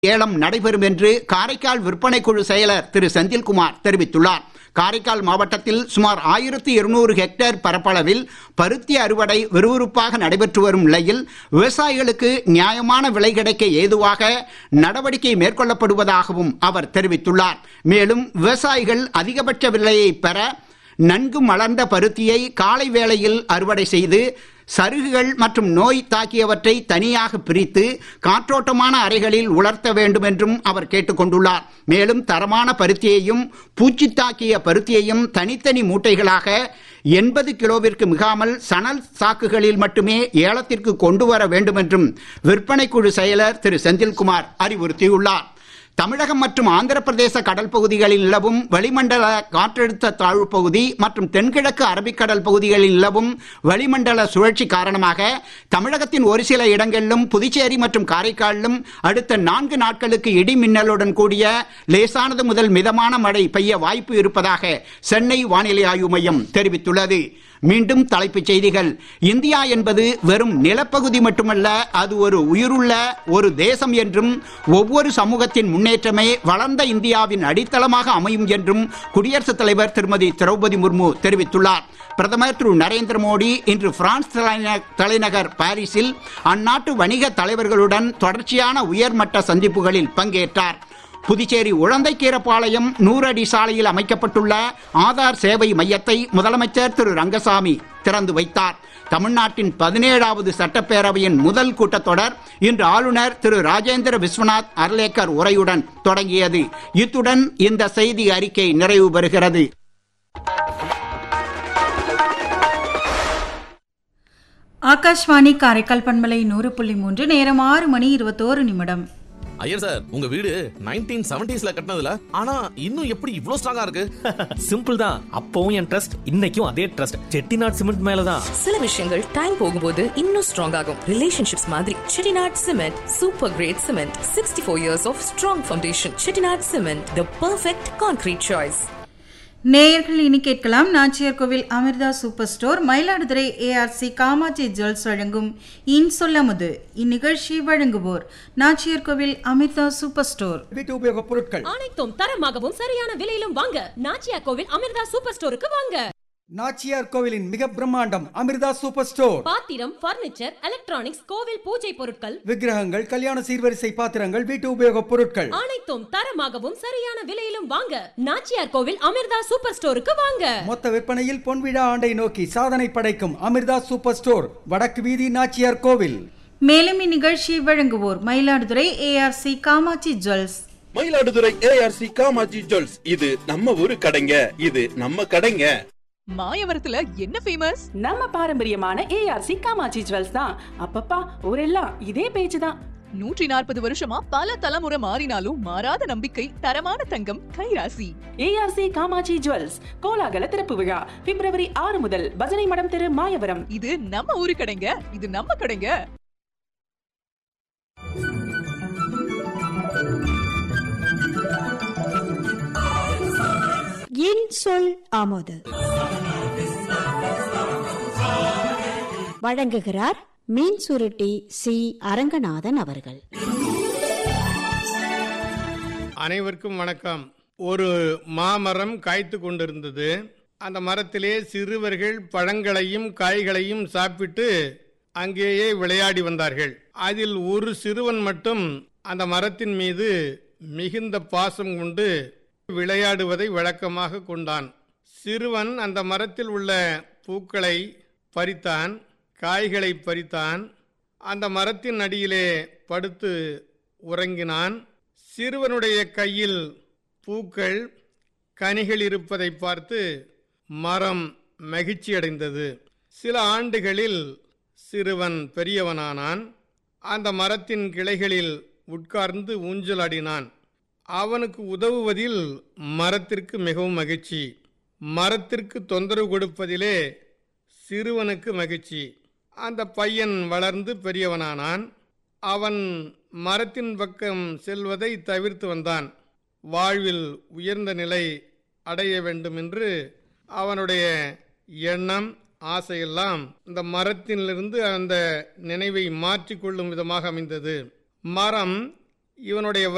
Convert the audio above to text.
ஏலம் நடைபெறும் என்று காரைக்கால் விற்பனை குழு செயலர் திரு செந்தில்குமார் தெரிவித்துள்ளார் காரைக்கால் மாவட்டத்தில் சுமார் ஆயிரத்தி இருநூறு ஹெக்டேர் பரப்பளவில் பருத்தி அறுவடை விறுவிறுப்பாக நடைபெற்று வரும் நிலையில் விவசாயிகளுக்கு நியாயமான விலை கிடைக்க ஏதுவாக நடவடிக்கை மேற்கொள்ளப்படுவதாகவும் அவர் தெரிவித்துள்ளார் மேலும் விவசாயிகள் அதிகபட்ச விலையை பெற நன்கு மலர்ந்த பருத்தியை காலை வேளையில் அறுவடை செய்து சருகுகள் மற்றும் நோய் தாக்கியவற்றை தனியாக பிரித்து காற்றோட்டமான அறைகளில் உலர்த்த வேண்டும் என்றும் அவர் கேட்டுக்கொண்டுள்ளார் மேலும் தரமான பருத்தியையும் பூச்சி தாக்கிய பருத்தியையும் தனித்தனி மூட்டைகளாக எண்பது கிலோவிற்கு மிகாமல் சணல் சாக்குகளில் மட்டுமே ஏலத்திற்கு கொண்டு வர வேண்டும் என்றும் விற்பனை குழு செயலர் திரு செந்தில்குமார் அறிவுறுத்தியுள்ளார் தமிழகம் மற்றும் ஆந்திர பிரதேச கடல் பகுதிகளில் நிலவும் வளிமண்டல காற்றழுத்த தாழ்வு பகுதி மற்றும் தென்கிழக்கு அரபிக்கடல் பகுதிகளில் நிலவும் வளிமண்டல சுழற்சி காரணமாக தமிழகத்தின் ஒரு சில இடங்களிலும் புதுச்சேரி மற்றும் காரைக்காலிலும் அடுத்த நான்கு நாட்களுக்கு இடி மின்னலுடன் கூடிய லேசானது முதல் மிதமான மழை பெய்ய வாய்ப்பு இருப்பதாக சென்னை வானிலை ஆய்வு மையம் தெரிவித்துள்ளது மீண்டும் தலைப்புச் செய்திகள் இந்தியா என்பது வெறும் நிலப்பகுதி மட்டுமல்ல அது ஒரு உயிருள்ள ஒரு தேசம் என்றும் ஒவ்வொரு சமூகத்தின் முன்னேற்றமே வளர்ந்த இந்தியாவின் அடித்தளமாக அமையும் என்றும் குடியரசுத் தலைவர் திருமதி திரௌபதி முர்மு தெரிவித்துள்ளார் பிரதமர் திரு நரேந்திர மோடி இன்று பிரான்ஸ் தலைந- தலைநகர் பாரிஸில் அந்நாட்டு வணிக தலைவர்களுடன் தொடர்ச்சியான உயர்மட்ட சந்திப்புகளில் பங்கேற்றார் புதுச்சேரி உழந்தைக்கீரப்பாளையம் நூறடி சாலையில் அமைக்கப்பட்டுள்ள ஆதார் சேவை மையத்தை முதலமைச்சர் திரு ரங்கசாமி திறந்து வைத்தார் தமிழ்நாட்டின் பதினேழாவது சட்டப்பேரவையின் முதல் கூட்டத்தொடர் இன்று ஆளுநர் திரு ராஜேந்திர விஸ்வநாத் அர்லேக்கர் உரையுடன் தொடங்கியது இத்துடன் இந்த செய்தி அறிக்கை நிறைவு பெறுகிறது ஆகாஷ்வாணி காரைக்கால் பண்பலை நூறு புள்ளி மூன்று நேரம் ஆறு மணி இருபத்தோரு நிமிடம் ஐயர் சார் உங்க வீடு நைன்டீன் செவன்டிஸ்ல கட்டினதுல ஆனா இன்னும் எப்படி இவ்ளோ ஸ்ட்ராங்கா இருக்கு சிம்பிள் தான் அப்பவும் என் ட்ரஸ்ட் இன்னைக்கும் அதே ட்ரஸ்ட் செட்டிநாட் சிமெண்ட் மேலதான் சில விஷயங்கள் டைம் போகும்போது இன்னும் ஸ்ட்ராங் ஆகும் ரிலேஷன்ஷிப்ஸ் மாதிரி Chettinad cement super great cement sixty four years of strong foundation Chettinad cement the perfect concrete choice நேயர்கள் இனி கேட்கலாம் Nachiyar Koil Amirtha super store Mayiladuthurai ARC Kamatchi jewels வழங்கும் இன் சொல்லமுது இந்நிகழ்ச்சி வழங்குவோர் நாச்சியார் கோவில் அமிர்தா சூப்பர் ஸ்டோர் வீட்டு உபயோகப் பொருட்கள் அனைத்தும் தரமாகவும் சரியான விலையிலும் வாங்க நாச்சியா கோவில் அமிர்தா சூப்பர் ஸ்டோருக்கு வாங்க நாச்சியார் கோவிலின் மிக பிரம்மாண்டம் அமிர்தா சூப்பர் ஸ்டோர் பாத்திரம் பர்னிச்சர் எலக்ட்ரானிக்ஸ் கோவில் பூஜை பொருட்கள் விக்கிரகங்கள் கல்யாண சீர்வரிசை பாத்திரங்கள் வீட்டு உபயோகப் பொருட்கள் அனைத்தும் தரமாகவும் சரியான விலையிலும் வாங்க நாச்சியார் கோவில் அமிர்தா சூப்பர் ஸ்டோருக்கு வாங்க மொத்த விற்பனையில் பொன்விழா ஆண்டை நோக்கி சாதனை படைக்கும் அமிர்தா சூப்பர் ஸ்டோர் வடக்கு வீதி நாச்சியார் கோவில் மேலும் இந்நிகழ்ச்சியை வழங்குவோர் Mayiladuthurai ARC Kamatchi jewels Mayiladuthurai ARC Kamatchi jewels இது நம்ம ஊரு கடைங்க இது நம்ம கடைங்க மாயவரத்துல என்ன ஃபேமஸ் நம்ம பாரம்பரியமான ஏஆர்சி காமாட்சி ஜுவல்ஸ் தான் அப்பப்பா ஊரெல்லாம் இதே பேச்சு தான் நூற்றி நாற்பது வருஷமா பல தலைமுறை மாறினாலும் மாறாத நம்பிக்கை தரமான தங்கம் கைராசி ஏஆர்சி காமாட்சி ஜுவல்ஸ் கோலாகல திறப்பு விழா பிப்ரவரி ஆறு முதல் பஜனை மடம் தெரு மாயவரம் இது நம்ம ஊரு கடைங்க இது நம்ம கடைங்க என் சொல் ஆமோது வழங்குகிறார் மீன் சுருட்டி சி அரங்கநாதன் அவர்கள் அனைவருக்கும் வணக்கம் ஒரு மாமரம் காய்த்து கொண்டிருந்தது அந்த மரத்திலே சிறுவர்கள் பழங்களையும் காய்களையும் சாப்பிட்டு அங்கேயே விளையாடி வந்தார்கள் அதில் ஒரு சிறுவன் மட்டும் அந்த மரத்தின் மீது மிகுந்த பாசம் கொண்டு விளையாடுவதை வழக்கமாக கொண்டான் சிறுவன் அந்த மரத்தில் உள்ள பூக்களை பறித்தான் காய்களை பறித்தான் அந்த மரத்தின் அடியிலே படுத்து உறங்கினான் சிறுவனுடைய கையில் பூக்கள் கனிகள் இருப்பதை பார்த்து மரம் மகிழ்ச்சியடைந்தது சில ஆண்டுகளில் சிறுவன் பெரியவனானான் அந்த மரத்தின் கிளைகளில் உட்கார்ந்து ஊஞ்சலாடினான் அவனுக்கு உதவுவதில் மரத்திற்கு மிகவும் மகிழ்ச்சி மரத்திற்கு தொந்தரவு கொடுப்பதிலே சிறுவனுக்கு மகிழ்ச்சி அந்த பையன் வளர்ந்து பெரியவனானான் அவன் மரத்தின் பக்கம் செல்வதை தவிர்த்து வந்தான் வாழ்வில் உயர்ந்த நிலை அடைய வேண்டும் என்று அவனுடைய எண்ணம் ஆசையெல்லாம் இந்த மரத்திலிருந்து அந்த நினைவை மாற்றிக்கொள்ளும் விதமாக அமைந்தது மரம் இவனுடைய